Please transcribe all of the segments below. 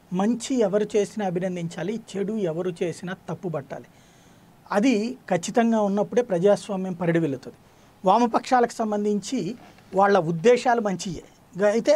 మంచి ఎవరు చేసినా అభినందించాలి చెడు ఎవరు చేసినా తప్పుపట్టాలి అది ఖచ్చితంగా ఉన్నప్పుడే ప్రజాస్వామ్యం పరిడి వెళుతుంది వామపక్షాలకు సంబంధించి వాళ్ళ ఉద్దేశాలు మంచియే గా- అయితే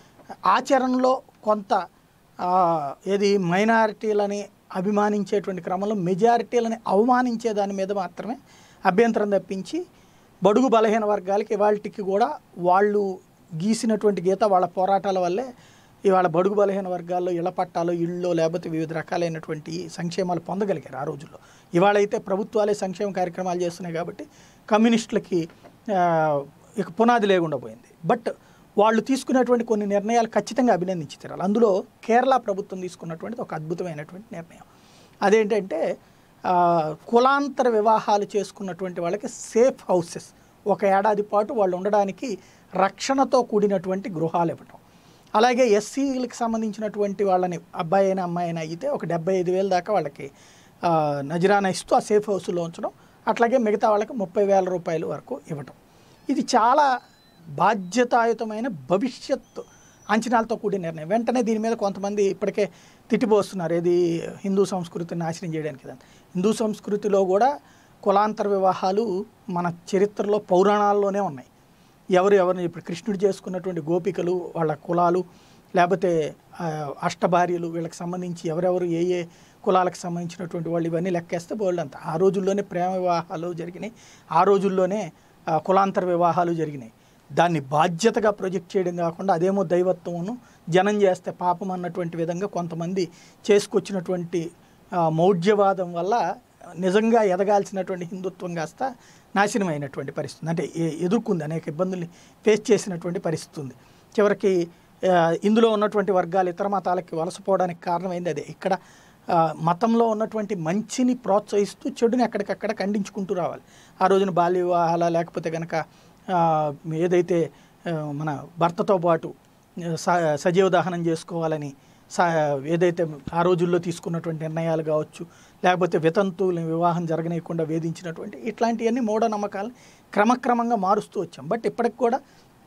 ఆచరణలో కొంత ఆ, ఏది మైనారిటీలని అభిమానించేటువంటి క్రమంలో మెజారిటీలని అవమానించే దాని మీద మాత్రమే అభ్యంతరం తప్పించి బడుగు బలహీన వర్గాలకి ఇవాళకి కూడా వాళ్ళు గీసినటువంటి గీత వాళ్ళ పోరాటాల వల్లే ఇవాళ బడుగు బలహీన వర్గాల్లో ఇళ్ల పట్టాలు ఇళ్ళు లేకపోతే వివిధ రకాలైనటువంటి సంక్షేమాలు పొందగలిగారు ఆ రోజుల్లో ఇవాళ అయితే ప్రభుత్వాలే సంక్షేమ కార్యక్రమాలు చేస్తున్నాయి కాబట్టి కమ్యూనిస్టులకి ఆ, ఇక పునాది లేకుండా పోయింది బట్ వాళ్ళు తీసుకున్నటువంటి కొన్ని నిర్ణయాలు ఖచ్చితంగా అభినందించి తీరాలి అందులో కేరళ ప్రభుత్వం తీసుకున్నటువంటిది ఒక అద్భుతమైనటువంటి నిర్ణయం అదేంటంటే ఆ, కులాంతర వివాహాలు చేసుకున్నటువంటి వాళ్ళకి సేఫ్ హౌసెస్ ఒక ఏడాది పాటు వాళ్ళు ఉండడానికి రక్షణతో కూడినటువంటి గృహాలు ఇవ్వటం అలాగే ఎస్సీలకు సంబంధించినటువంటి వాళ్ళని అబ్బాయి అయినా అమ్మాయి అయినా అయితే ఒక డెబ్బై ఐదు వేల దాకా వాళ్ళకి ఆ, నజరానా ఇస్తూ ఆ సేఫ్ హౌస్లో ఉంచడం అట్లాగే మిగతా వాళ్ళకి ముప్పై వేల రూపాయల వరకు ఇవ్వటం ఇది చాలా బాధ్యతాయుతమైన భవిష్యత్తు అంచనాలతో కూడిన నిర్ణయం వెంటనే దీని మీద కొంతమంది ఇప్పటికే తిట్టిపోస్తున్నారు ఏది హిందూ సంస్కృతిని నాశనం చేయడానికి ఇదంతా. హిందూ సంస్కృతిలో కూడా కులాంతర వివాహాలు మన చరిత్రలో పౌరాణాల్లోనే ఉన్నాయి ఎవరు ఎవరిని ఇప్పుడు కృష్ణుడు చేసుకున్నటువంటి గోపికలు వాళ్ళ కులాలు లేకపోతే ఆ, అష్టభార్యలు వీళ్ళకి సంబంధించి ఎవరెవరు ఏ ఏ కులాలకు సంబంధించినటువంటి వాళ్ళు ఇవన్నీ లెక్కేస్తే బోల్డ్ అంత ఆ రోజుల్లోనే ప్రేమ వివాహాలు జరిగినాయి ఆ రోజుల్లోనే ఆ, కులాంతర వివాహాలు జరిగినాయి దాన్ని బాధ్యతగా ప్రొజెక్ట్ చేయడం కాకుండా అదేమో దైవత్వమును జనం చేస్తే పాపం అన్నటువంటి విధంగా కొంతమంది చేసుకొచ్చినటువంటి ఆ, మౌఢ్యవాదం వల్ల నిజంగా ఎదగాల్సినటువంటి హిందుత్వం కాస్త నాశనమైనటువంటి పరిస్థితి అంటే ఎ- ఎదుర్కొంది అనేక ఇబ్బందుల్ని ఫేస్ చేసినటువంటి పరిస్థితి ఉంది చివరికి ఆ, ఇందులో ఉన్నటువంటి వర్గాలు ఇతర మతాలకి వలసపోవడానికి కారణమైంది అదే ఇక్కడ ఆ, మతంలో ఉన్నటువంటి మంచిని ప్రోత్సహిస్తూ చెడుని ఎక్కడికక్కడ ఖండించుకుంటూ రావాలి ఆ రోజున బాల్య వివాహాల లేకపోతే కనుక ఆ, ఏదైతే ఆ, మన భర్తతో పాటు స- సజీవ దహనం చేసుకోవాలని స- ఏదైతే ఆ రోజుల్లో తీసుకున్నటువంటి నిర్ణయాలు కావచ్చు లేకపోతే వితంతువుల వివాహం జరగనీయకుండా వేధించినటువంటి ఇట్లాంటివన్నీ మూఢనమ్మకాలను క్రమక్రమంగా మారుస్తూ వచ్చాం బట్ ఇప్పటికి కూడా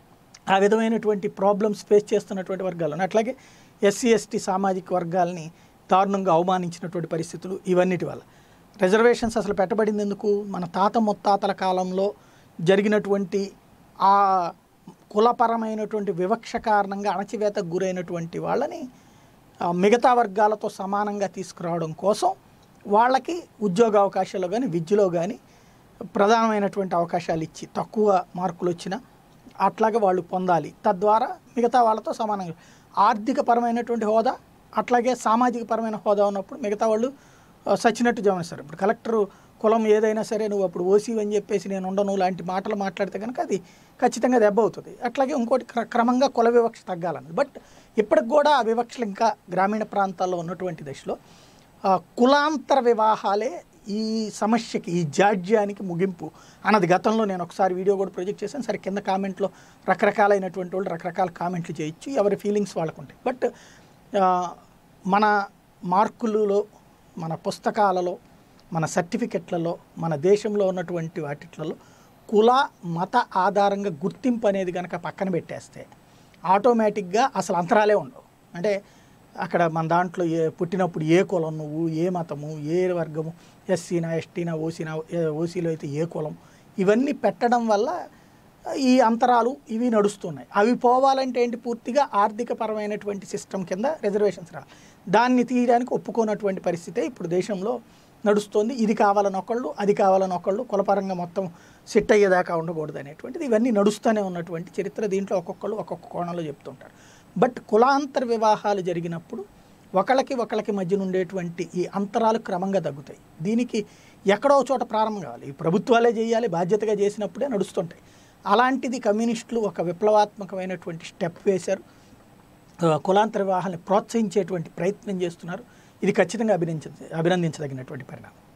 ఆ విధమైనటువంటి ప్రాబ్లమ్స్ ఫేస్ చేస్తున్నటువంటి వర్గాలు ఉన్నాయి. అట్లాగే ఎస్సీ ఎస్టీ సామాజిక వర్గాల్ని దారుణంగా అవమానించినటువంటి పరిస్థితులు ఇవన్నిటి వల్ల రిజర్వేషన్స్ అసలు పెట్టబడింది ఎందుకు మన తాత ముత్తాతల కాలంలో జరిగినటువంటి ఆ కులపరమైనటువంటి వివక్ష కారణంగా అణచివేతకు గురైనటువంటి వాళ్ళని ఆ, మిగతా వర్గాలతో సమానంగా తీసుకురావడం కోసం వాళ్ళకి ఉద్యోగ అవకాశాల్లో కానీ విద్యలో కానీ ప్రధానమైనటువంటి అవకాశాలు ఇచ్చి తక్కువ మార్కులు వచ్చినా అట్లాగే వాళ్ళు పొందాలి తద్వారా మిగతా వాళ్ళతో సమానంగా ఆర్థిక పరమైనటువంటి హోదా అట్లాగే సామాజిక పరమైన హోదా ఉన్నప్పుడు మిగతా వాళ్ళు ఆ, సచ్చినట్టు గమనిస్తారు ఇప్పుడు కలెక్టర్ కులం ఏదైనా సరే నువ్వు అప్పుడు ఓసీ అని చెప్పేసి నేను ఉండను లాంటి మాటలు మాట్లాడితే కనుక అది ఖచ్చితంగా దెబ్బ అవుతుంది అట్లాగే ఇంకోటి క్ర- క్రమంగా కుల వివక్ష తగ్గాలన్నది బట్ ఇప్పటికి కూడా ఆ వివక్షలు ఇంకా గ్రామీణ ప్రాంతాల్లో ఉన్నటువంటి దశలో ఆ, కులాంతర వివాహాలే ఈ సమస్యకి ఈ జాడ్యానికి ముగింపు అన్నది గతంలో నేను ఒకసారి వీడియో కూడా ప్రొజెక్ట్ చేశాను సరే కింద కామెంట్లో రకరకాలైనటువంటి వాళ్ళు రకరకాల కామెంట్లు చేయొచ్చు ఎవరి ఫీలింగ్స్ వాళ్ళకు ఉంటాయి బట్ ఆ, మన మార్కులలో మన పుస్తకాలలో మన సర్టిఫికెట్లలో మన దేశంలో ఉన్నటువంటి వాటిట్లలో కుల మత ఆధారంగా గుర్తింపు అనేది కనుక పక్కన పెట్టేస్తే ఆటోమేటిక్గా అసలు అంతరాలే ఉండవు అంటే అక్కడ మన దాంట్లో ఏ పుట్టినప్పుడు ఏ కులం నువ్వు ఏ మతము ఏ వర్గము ఎస్సీనా ఎస్టీనా ఓసీనా ఓసీలో అయితే ఏ కులం ఇవన్నీ పెట్టడం వల్ల ఈ అంతరాలు ఇవి నడుస్తున్నాయి అవి పోవాలంటే ఏంటి పూర్తిగా ఆర్థిక పరమైనటువంటి సిస్టమ్ కింద రిజర్వేషన్స్ రావాలి దాన్ని తీయడానికి ఒప్పుకోనటువంటి పరిస్థితే ఇప్పుడు దేశంలో నడుస్తోంది ఇది కావాలని ఒకళ్ళు అది కావాలని ఒకళ్ళు కులపరంగా మొత్తం సెట్ అయ్యేదాకా ఉండకూడదు అనేటువంటిది ఇవన్నీ నడుస్తూనే ఉన్నటువంటి చరిత్ర దీంట్లో ఒక్కొక్కళ్ళు ఒక్కొక్క కోణంలో చెప్తుంటారు బట్ కులాంతర వివాహాలు జరిగినప్పుడు ఒకళ్ళకి ఒకళ్ళకి మధ్యన ఉండేటువంటి ఈ అంతరాలు క్రమంగా తగ్గుతాయి దీనికి ఎక్కడో ఒక చోట ప్రారంభం కావాలి ఈ ప్రభుత్వాలే చేయాలి బాధ్యతగా చేసినప్పుడే నడుస్తుంటాయి అలాంటిది కమ్యూనిస్టులు ఒక విప్లవాత్మకమైనటువంటి స్టెప్ వేశారు ఆ, కులాంతర వివాహాన్ని ప్రోత్సహించేటువంటి ప్రయత్నం చేస్తున్నారు ఇది ఖచ్చితంగా అభినందించ అభినందించదగినటువంటి పరిణామం